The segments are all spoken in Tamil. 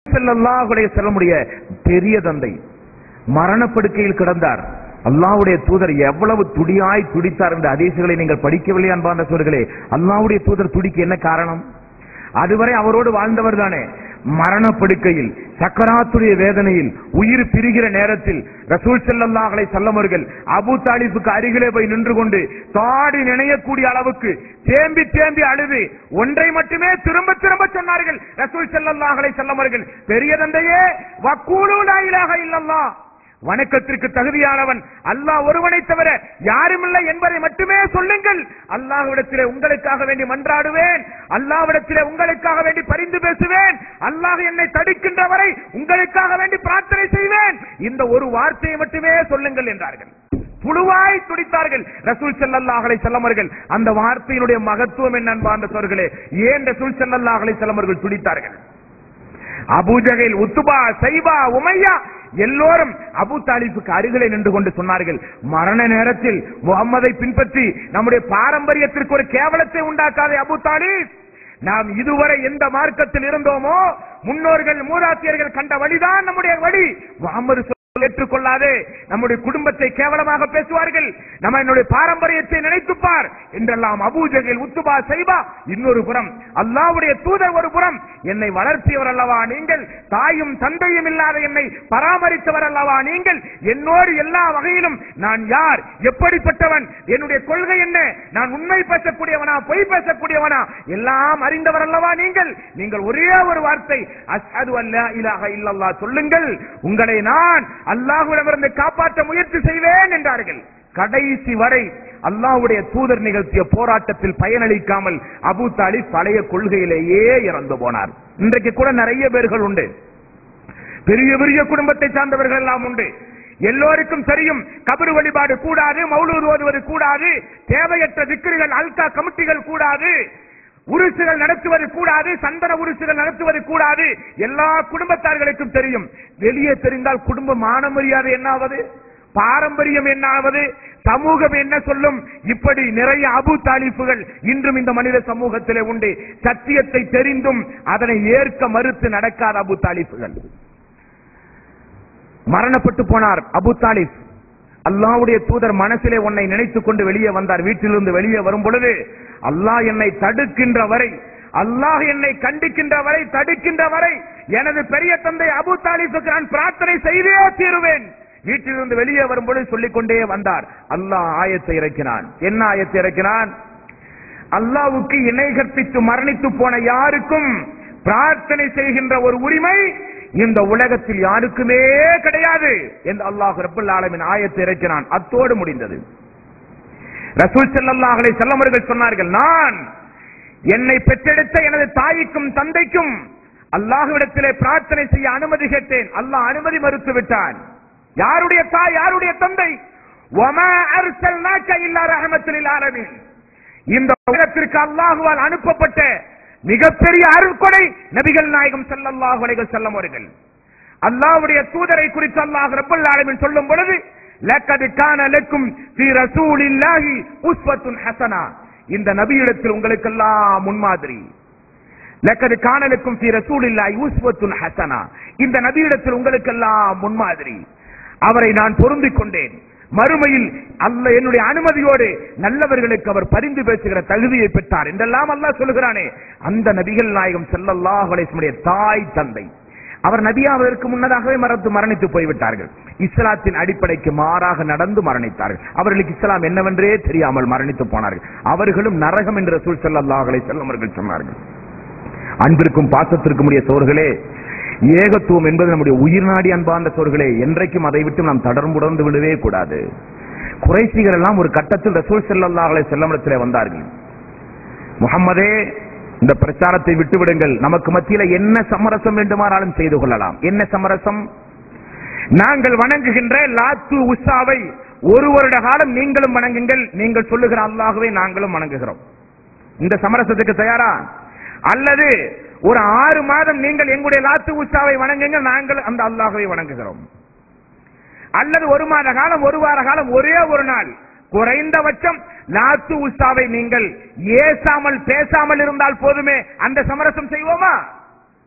ஸல்லல்லாஹு செல்லமுடைய பெரிய தந்தை மரணப்படுக்கையில் கிடந்தார் அல்லாஹ்வுடைய தூதர் எவ்வளவு துடியாய் துடித்தார் என்ற அதீசுகளை நீங்கள் படிக்கவில்லை அன்பார்ந்த சோர்களே அல்லாஹ்வுடைய தூதர் துடிக்க என்ன காரணம் அதுவரை அவரோடு வாழ்ந்தவர் தானே மரணப்படுக்கையில் சக்கராத்துடைய வேதனையில் உயிர் பிரிகிற நேரத்தில் ரசூல் ஸல்லல்லாஹு அலைஹி வஸல்லம் அவர்கள் அபூ தாலிபுக்கு அருகிலே போய் நின்று கொண்டு தாடி நினையக்கூடிய அளவுக்கு தேம்பி தேம்பி அழுது ஒன்றை மட்டுமே திரும்ப திரும்ப சொன்னார்கள் ரசூல் ஸல்லல்லாஹு அலைஹி வஸல்லம் அவர்கள் பெரிய தந்தையே வக்கூலு லா இலாஹ இல்லல்லாஹ் வணக்கத்திற்கு தகுதியானவன் அல்லாஹ் ஒருவனை தவிர யாருமில்லை என்பதை மட்டுமே சொல்லுங்கள் அல்லாஹ்விடத்திலே உங்களுக்காக வேண்டி மன்றாடுவேன் அல்லாஹ்விடத்திலே உங்களுக்காக வேண்டி பரிந்து பேசுவேன் அல்லாஹ் என்னை தடுக்கின்ற வரை உங்களுக்காக வேண்டி பிரார்த்தனை செய்வேன் இந்த ஒரு வார்த்தையை மட்டுமே சொல்லுங்கள் என்றார்கள் புழுவாய் துடித்தார்கள் ரசூல் ஸல்லல்லாஹு அலைஹி வஸல்லம் அவர்கள் அந்த வார்த்தையினுடைய மகத்துவம் என்ன அன்பார்ந்த சோர்களே ஏன் ரசூல் ஸல்லல்லாஹு அலைஹி வஸல்லம் அவர்கள் துடித்தார்கள் அபூஜகைல் உத்துபா சைபா உமையா எல்லோரும் அபு தாலிபுக்கு அருகிலே நின்று கொண்டு சொன்னார்கள் மரண நேரத்தில் முகம்மதை பின்பற்றி நம்முடைய பாரம்பரியத்திற்கு ஒரு கேவலத்தை உண்டாக்காதே அபு தாலிப் நாம் இதுவரை எந்த மார்க்கத்தில் இருந்தோமோ முன்னோர்கள் மூதாத்தியர்கள் கண்ட வழிதான் நம்முடைய வழி முகமது சொல் ஏற்றுக்கொள்ளாதே நம்முடைய குடும்பத்தை கேவலமாக பேசுவார்கள் நம்ம என்னுடைய பாரம்பரியத்தை நினைத்துப்பார் என்றெல்லாம் அபூஜகில் உத்துபா செய்வா இன்னொரு புறம் அல்லாவுடைய தூதர் ஒரு புறம் என்னை வளர்த்தியவர் அல்லவா நீங்கள் தாயும் தந்தையும் இல்லாத என்னை பராமரித்தவர் அல்லவா நீங்கள் என்னோடு எல்லா வகையிலும் நான் யார் எப்படிப்பட்டவன் என்னுடைய கொள்கை என்ன நான் உண்மை பேசக்கூடியவனா பொய் பேசக்கூடியவனா எல்லாம் அறிந்தவர் அல்லவா நீங்கள் நீங்கள் ஒரே ஒரு வார்த்தை அஸ்ஹது அல்லா இலாஹ இல்லல்லாஹ் சொல்லுங்கள் உங்களை நான் அல்லாஹ்விடமிருந்து காப்பாற்ற முயற்சி செய்வேன் என்றார்கள் கடைசி வரை அல்லாஹ்வுடைய தூதர் நிகழ்த்திய போராட்டத்தில் பயனளிக்காமல் அபூ தாலிப் பழைய கொள்கையிலேயே இறந்து போனார் இன்றைக்கு கூட நிறைய பேர்கள் உண்டு பெரிய பெரிய குடும்பத்தை சார்ந்தவர்கள் எல்லாம் உண்டு எல்லோருக்கும் தெரியும் கபரு வழிபாடு கூடாது மௌலூது ஓதுவது கூடாது தேவையற்ற திக்கிர்கள் அல்கா கமிட்டிகள் கூடாது உருசுகள் நடத்துவது கூடாது சந்தன உருசுகள் நடத்துவது கூடாது எல்லா குடும்பத்தார்களுக்கும் தெரியும் வெளியே தெரிந்தால் குடும்ப மான மரியாதை என்னாவது பாரம்பரியம் என்னாவது சமூகம் என்ன சொல்லும் இப்படி நிறைய அபு தாலிப்புகள் இன்றும் இந்த மனித சமூகத்திலே உண்டு சத்தியத்தை தெரிந்தும் அதனை ஏற்க மறுத்து நடக்காத அபு தாலிப்புகள் மரணப்பட்டு போனார் அபு தாலிப் அல்லாவுடைய தூதர் மனசிலே உன்னை நினைத்துக் கொண்டு வெளியே வந்தார் வீட்டிலிருந்து வெளியே வரும் பொழுது அல்லாஹ் என்னை தடுக்கின்ற வரை அல்லாஹ் என்னை கண்டிக்கின்ற வரை தடுக்கின்ற வரை எனது பெரிய தந்தை அபு தாலிஃபுக்கு நான் பிரார்த்தனை செய்தே தீருவேன் வீட்டிலிருந்து வெளியே வரும்பொழுது சொல்லிக் கொண்டே வந்தார் அல்லாஹ் ஆயத்தை இறக்கினான் என்ன ஆயத்தை இறக்கினான் அல்லாவுக்கு இணை கற்பித்து மரணித்து போன யாருக்கும் பிரார்த்தனை செய்கின்ற ஒரு உரிமை இந்த உலகத்தில் யாருக்குமே கிடையாது என்று அல்லாஹ் ரப்பல் ஆலமின் ஆயத்தை இறக்கினான் அத்தோடு முடிந்தது ரசூல் ஸல்லல்லாஹு அலைஹி வஸல்லம் அவர்கள் சொன்னார்கள் நான் என்னை பெற்றெடுத்த எனது தாய்க்கும் தந்தைக்கும் அல்லாஹ்விடத்திலே பிரார்த்தனை செய்ய அனுமதி கேட்டேன் அல்லாஹ் அனுமதி மறுத்து விட்டான் யாருடைய தாய் யாருடைய தந்தை வமா அர்சல்னாக இல்லா ரஹமத்துல் லில் ஆலமீன் இந்த உலகத்திற்கு அல்லாஹுவால் அனுப்பப்பட்ட மிகப்பெரிய அருள்கொடை நபிகள் நாயகம் ஸல்லல்லாஹு அலைஹி வஸல்லம் அவர்கள் அல்லாஹ்வுடைய தூதரை குறித்து அல்லாஹ் ரப்பல் ஆலமீன் சொல்லும் பொழுது லக்கது கான லக்கும் ஃபீ ரசூலில்லாஹி உஸ்வத்துன் ஹஸனா இந்த நபியிடத்தில் உங்களுக்கெல்லாம் முன்மாதிரி லக்கது காணலுக்கும் ஃபீ ரசூலில்லாஹி உஸ்வத்துன் ஹஸனா இந்த நபியிடத்தில் உங்களுக்கெல்லாம் முன்மாதிரி அவரை நான் பொருந்திக் கொண்டேன் மறுமையில் அல்ல என்னுடைய அனுமதியோடு நல்லவர்களுக்கு அவர் பரிந்து பேசுகிற தகுதியை பெற்றார் என்றெல்லாம் அல்லாஹ் சொல்லுகிறானே அந்த நபிகள் நாயகம் ஸல்லல்லாஹு அலைஹி வஸல்லம் தாய் தந்தை அவர் நபியாவதற்கு முன்னதாகவே மறந்து மரணித்து போய்விட்டார்கள் இஸ்லாத்தின் அடிப்படைக்கு மாறாக நடந்து மரணித்தார்கள் அவர்களுக்கு இஸ்லாம் என்னவென்றே தெரியாமல் மரணித்து போனார்கள் அவர்களும் நரகம் என்று ரசூல் ஸல்லல்லாஹு அலைஹி வஸல்லம் அவர்கள் சொன்னார்கள் அன்பிற்கும் பாசத்திற்கும் உடைய சோர்களே ஏகத்துவம் என்பது நம்முடைய உயிர்நாடி அன்பார்ந்த சோர்களே என்றைக்கும் அதை விட்டு நாம் தடர்புடர்ந்து விடவே கூடாது குறைசிகள் எல்லாம் ஒரு கட்டத்தில் ரசூல் ஸல்லல்லாஹு அலைஹி வஸல்லம் இடத்திலே வந்தார்கள் முகம்மதே இந்த பிரச்சாரத்தை விட்டுவிடுங்கள் நமக்கு மத்தியில என்ன சமரசம் வேண்டுமானாலும் செய்து கொள்ளலாம் என்ன சமரசம் நாங்கள் வணங்குகின்ற லாத்து உஷாவை ஒரு வருட காலம் நீங்களும் வணங்குங்கள் நீங்கள் சொல்லுகிற அல்லாகவே நாங்களும் வணங்குகிறோம் இந்த சமரசத்துக்கு தயாரா அல்லது ஒரு ஆறு மாதம் நீங்கள் எங்களுடைய லாத்து உஷாவை வணங்குங்க நாங்கள் அந்த அல்லாகவே வணங்குகிறோம் அல்லது ஒரு மாத காலம் ஒரு வார காலம் ஒரே ஒரு நாள் குறைந்தபட்சம் லாத்து உஷாவை நீங்கள் ஏசாமல் பேசாமல் இருந்தால் போதுமே அந்த சமரசம் செய்வோமா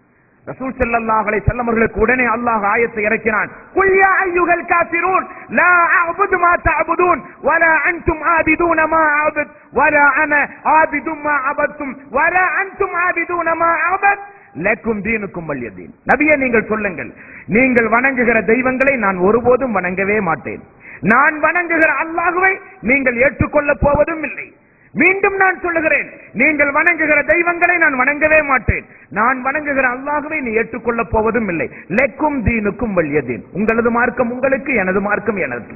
ரசூல் ஸல்லல்லாஹு அலைஹி வஸல்லம் அவர்களுக்கு உடனே அல்லாஹ் ஆயத்தை இறக்கினான் குல் யா அய்யுஹல் காஃபிரூன் லா அஅபுது மா தஅபுதூன் வலா அன்தும் ஆபிதூன மா அஅபுத் வலா அன ஆபிதும் மா அபத்தும் வலா அன்தும் ஆபிதூன மா அஅபத் லக்கும் தீனுக்கும் வல்யதீன் நபியே நீங்கள் சொல்லுங்கள் நீங்கள் வணங்குகிற தெய்வங்களை நான் ஒருபோதும் வணங்கவே மாட்டேன் நான் வணங்குகிற அல்லாஹுவை நீங்கள் ஏற்றுக்கொள்ளப் போவதும் இல்லை மீண்டும் நான் சொல்லுகிறேன் நீங்கள் வணங்குகிற தெய்வங்களை நான் வணங்கவே மாட்டேன் நான் வணங்குகிற அல்லாஹுவை நீ ஏற்றுக்கொள்ளப் போவதும் இல்லை லெக்கும் தீனுக்கும் வல்யதீன் உங்களது மார்க்கம் உங்களுக்கு எனது மார்க்கம் எனக்கு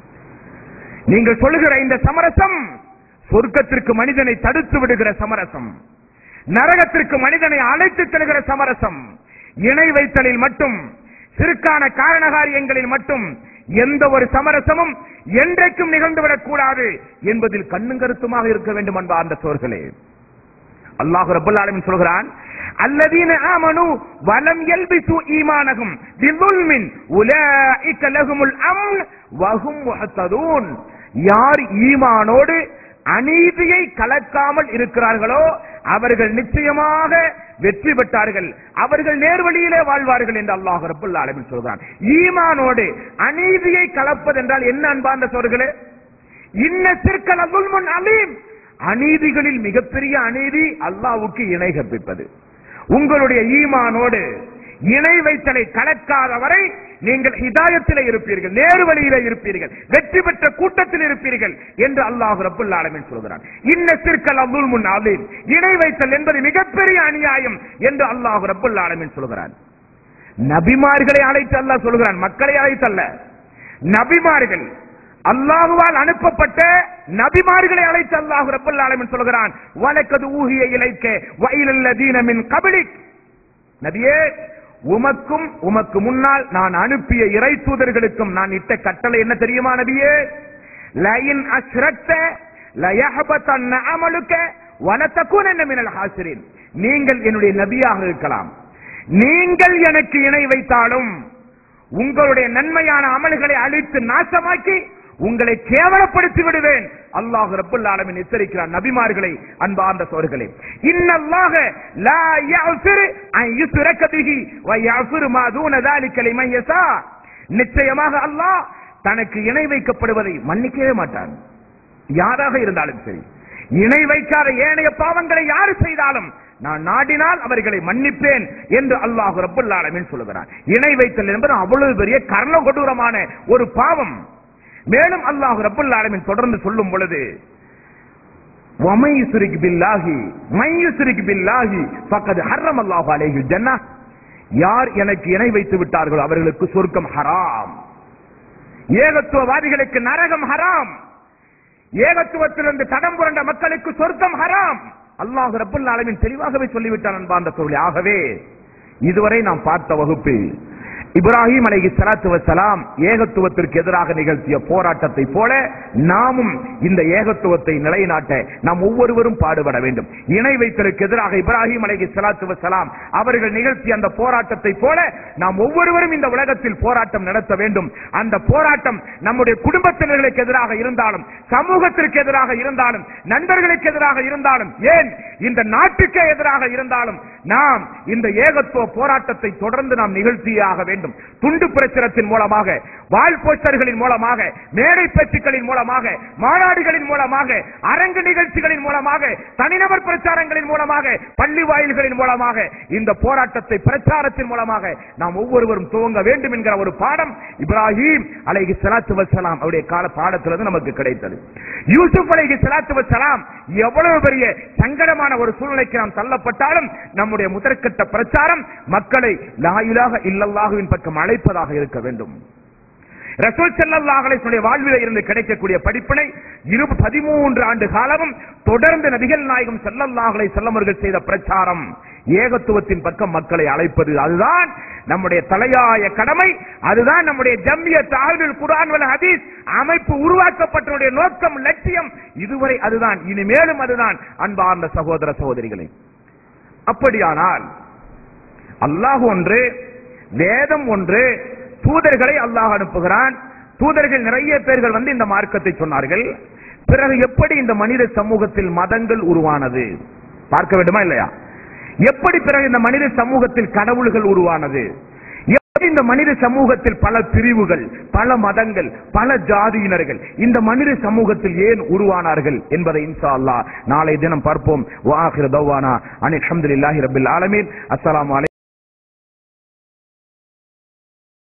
நீங்கள் சொல்லுகிற இந்த சமரசம் சொர்க்கத்திற்கு மனிதனை தடுத்து விடுகிற சமரசம் நரகத்திற்கு மனிதனை அழைத்து செல்கிற சமரசம் இணை வைத்தலில் மட்டும் சிறுக்கான காரணகாரியங்களில் மட்டும் எந்த ஒரு சமரசமும் என்றைக்கும் நிகழ்ந்துவிடக் கூடாது என்பதில் கண்ணும் கருத்துமாக இருக்க வேண்டும் என்பா அந்த சோர்களே அல்லாஹ் ரப்பல் ஆலமீன் சொல்கிறான் அல்லதீன ஆமனு வலம் யல்பிசு ஈமானகும் பிதுல்மின் உலாயிக லஹுமுல் அம்ன் வஹும் முஹ்ததூன் யார் ஈமானோடு அநீதியை கலக்காமல் இருக்கிறார்களோ அவர்கள் நிச்சயமாக வெற்றி பெற்றார்கள் அவர்கள் நேர்வழியிலே வாழ்வார்கள் என்று அல்லாஹ் ரப்பல் ஆலமீன் சொல்கிறான் ஈமானோடு அநீதியை கலப்பது என்றால் என்ன அன்பார்ந்த சோர்களே இன்ன சிற்கல முன் அலீம் அநீதிகளில் மிகப்பெரிய அநீதி அல்லாஹ்வுக்கு இணை கற்பிப்பது உங்களுடைய ஈமானோடு இணை வைத்தலை கலக்காத வரை நீங்கள் ஹிதாயத்திலே இருப்பீர்கள் நேரு வழியிலே இருப்பீர்கள் வெற்றி பெற்ற கூட்டத்தில் இருப்பீர்கள் என்று அல்லாஹ் ரப்புல் ஆலமீன் சொல்கிறான் இன்ன சிற்கல் அப்துல் முன் அலீம் இணை வைத்தல் என்பது மிகப்பெரிய அநியாயம் என்று அல்லாஹ் ரப்புல் ஆலமீன் சொல்கிறான் நபிமார்களை அழைத்து அல்லாஹ் சொல்கிறான் மக்களை அழைத்தல்ல நபிமார்கள் அல்லாஹுவால் அனுப்பப்பட்ட நபிமார்களை அழைத்து அல்லாஹ் ரப்பல் ஆலமீன் சொல்கிறான் வலக்கது ஊகிய இலைக்க வயலல்லதீன மின் கபலிக் நபியே உமக்கும் உமக்கு முன்னால் நான் அனுப்பிய இறை தூதர்களுக்கும் நான் இட்ட கட்டளை என்ன தெரியுமா நபியே லயின் அஸ்ரக்த லயஹபத்தன்ன அமலுக்க வலத்தகுனன்ன மினல் ஹாசிரின் நீங்கள் என்னுடைய நபியாக இருக்கலாம் நீங்கள் எனக்கு இணை வைத்தாலும் உங்களுடைய நன்மையான அமல்களை அழித்து நாசமாக்கி உங்களை கேவலப்படுத்தி விடுவேன் அல்லாஹ் ரப்பல் ஆலமீன் எச்சரிக்கிறார் நபிமார்களை அன்பார்ந்த சோர்களே இன்னல்லாஹ லா யஃபிரு அன் யுஸ்ரக பிஹி வ யஃபிரு மா தூன ذلك لمن يشاء நிச்சயமாக அல்லாஹ் தனக்கு இணை வைக்கப்படுவதை மன்னிக்கவே மாட்டான் யாராக இருந்தாலும் சரி இணை வைக்காத ஏனைய பாவங்களை யாரு செய்தாலும் நான் நாடினால் அவர்களை மன்னிப்பேன் என்று அல்லாஹ் ரப்பல் ஆலமீன் சொல்லுகிறான் இணை வைத்தல் என்பது அவ்வளவு பெரிய கர்ண கொடூரமான ஒரு பாவம் மேலும் அல்லாஹ் ரப்பல் ஆலமீன் தொடர்ந்து சொல்லும் பொழுது وَمَن يُشْرِكْ بِاللَّهِ مَن يُشْرِكْ بِاللَّهِ فَقَدْ حَرَّمَ اللَّهُ عَلَيْهِ الْجَنَّةَ யார் எனக்கு இணை வைத்து விட்டார்களோ அவர்களுக்கு சொர்க்கம் ஹராம் ஏகத்துவவாதிகளுக்கு நரகம் ஹராம் ஏகத்துவத்திலிருந்து தடம் புரண்ட மக்களுக்கு சொர்க்கம் ஹராம் அல்லாஹ் ரப்பல் ஆலமீன் தெளிவாகவே சொல்லிவிட்டான் அன்பார்ந்த தோழி ஆகவே இதுவரை நாம் பார்த்த வகுப்பில் இப்ராஹிம் அலைஹி ஸலாத்து வஸலாம் ஏகத்துவத்திற்கு எதிராக நிகழ்த்திய போராட்டத்தை போல நாமும் இந்த ஏகத்துவத்தை நிலைநாட்ட நாம் ஒவ்வொருவரும் பாடுபட வேண்டும் இணை வைத்தலுக்கு எதிராக இப்ராஹிம் அலைஹி ஸலாத்து வஸலாம் அவர்கள் நிகழ்த்திய அந்த போராட்டத்தை போல நாம் ஒவ்வொருவரும் இந்த உலகத்தில் போராட்டம் நடத்த வேண்டும் அந்த போராட்டம் நம்முடைய குடும்பத்தினர்களுக்கு எதிராக இருந்தாலும் சமூகத்திற்கு எதிராக இருந்தாலும் நண்பர்களுக்கு எதிராக இருந்தாலும் ஏன் இந்த நாட்டுக்கே எதிராக இருந்தாலும் நாம் இந்த ஏகத்துவ போராட்டத்தை தொடர்ந்து நாம் நிகழ்த்தியாக வேண்டும் துண்டு பிரச்சுரத்தின் மூலமாக வால் போஸ்டர்களின் மூலமாக மேடை பேச்சுக்களின் மூலமாக மாநாடுகளின் மூலமாக அரங்கு நிகழ்ச்சிகளின் மூலமாக தனிநபர் பிரச்சாரங்களின் மூலமாக பள்ளி வாயில்களின் மூலமாக இந்த போராட்டத்தை பிரச்சாரத்தின் மூலமாக நாம் ஒவ்வொருவரும் துவங்க வேண்டும் என்கிற ஒரு பாடம் இப்ராஹிம் அலைஹி ஸலாத்து வஸலாம் அவருடைய கால பாடத்திலிருந்து நமக்கு கிடைத்தது யூசுப் அலைஹி ஸலாத்து வஸலாம் எவ்வளவு பெரிய சங்கடமான ஒரு சூழ்நிலைக்கு நாம் தள்ளப்பட்டாலும் நம்முடைய முதற்கட்ட பிரச்சாரம் மக்களை லா இலாஹ இல்லல்லாஹுவின் பக்கம் அழைப்பதாக இருக்க வேண்டும் ரசூல் ஸல்லல்லாஹு அலைஹி வஸல்லம் வாழ்விலே இருந்து கிடைக்கக்கூடிய படிப்பினை இரு பதிமூன்று ஆண்டு காலமும் தொடர்ந்து நபிகள் நாயகம் ஸல்லல்லாஹு அலைஹி வஸல்லம் அவர்கள் செய்த பிரச்சாரம் ஏகத்துவத்தின் பக்கம் மக்களை அழைப்பது அதுதான் நம்முடைய தலையாய கடமை அதுதான் நம்முடைய ஜம்மிய தாழ்வில் குர்ஆன் வல் ஹதீஸ் அமைப்பு உருவாக்கப்பட்டனுடைய நோக்கம் லட்சியம் இதுவரை அதுதான் இனிமேலும் அதுதான் அன்பார்ந்த சகோதர சகோதரிகளே அப்படியானால் அல்லாஹ் ஒன்று வேதம் ஒன்று தூதர்களை அல்லாஹ் அனுப்புகிறான் தூதர்கள் நிறைய பேர்கள் வந்து இந்த மார்க்கத்தை சொன்னார்கள் பிறகு எப்படி இந்த மனித சமூகத்தில் மதங்கள் உருவானது பார்க்க வேண்டுமா இல்லையா எப்படி பிறகு இந்த மனித சமூகத்தில் கடவுள்கள் உருவானது எப்படி இந்த மனித சமூகத்தில் பல பிரிவுகள் பல மதங்கள் பல ஜாதியினர்கள் இந்த மனித சமூகத்தில் ஏன் உருவானார்கள் என்பதை இன்ஷா அல்லாஹ் நாளை தினம் பார்ப்போம் வாஹிர தௌவானா அனில் அல்ஹம்துலில்லாஹி ரப்பில் ஆலமீன் அஸ்ஸலாமு அலைக்கும்